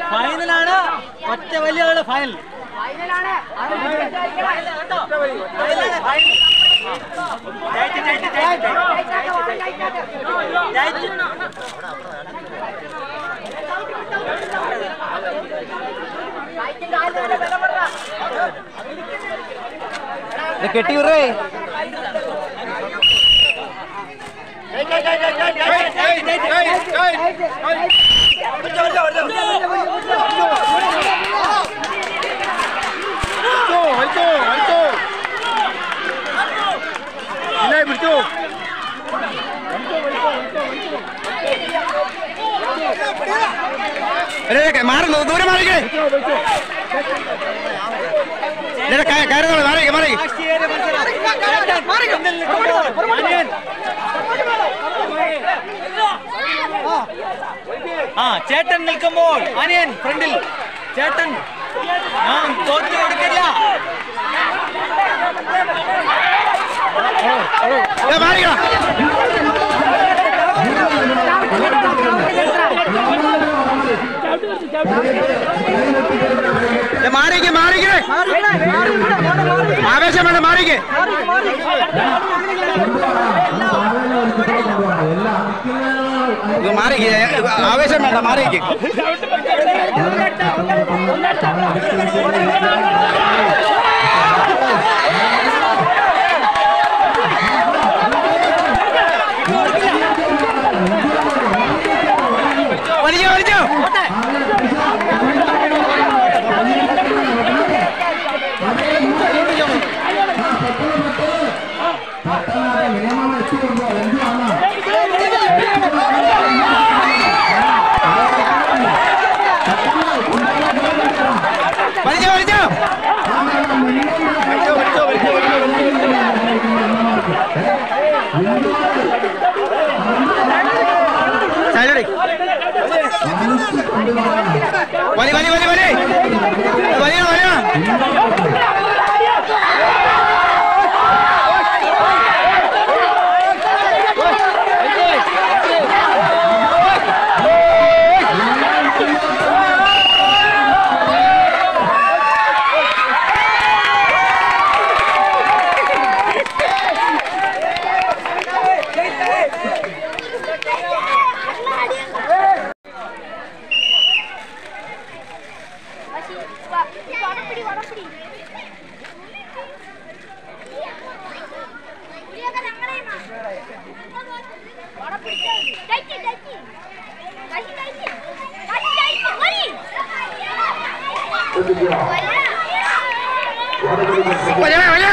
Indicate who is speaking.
Speaker 1: ഫൈനലാണ് ഒറ്റ വലിയ ആള് ഫൈനൽ
Speaker 2: കെട്ടി വിറേ മാറുന്നു ദൂരെ മാറിക്കേ കയറുന്നു മാറിക്കേ മാറിക്കേ
Speaker 1: ആ ചേട്ടൻ നിൽക്കുമ്പോൾ അനിയൻ ഫ്രണ്ടിൽ ചേട്ടൻ ഞാൻ തോറ്റു കൊടുക്കില്ല
Speaker 2: മാറിക്കോ മാറിക്കേ മാറിക്കേ ആവേശം വേണ്ട മാറിക്കേ ഇത് മാറിക്കേ ആവേശം വേണ്ട മാറിക്കേ വലിച്ചോ വലിച്ചോ വലിച്ചോ വലിച്ചോ സൈഡിലേക്ക് വലി വലി വലി വലി വലിയ വലിയ
Speaker 3: വടപ്പിടി വടപ്പിടി
Speaker 2: വലിയ വലിയ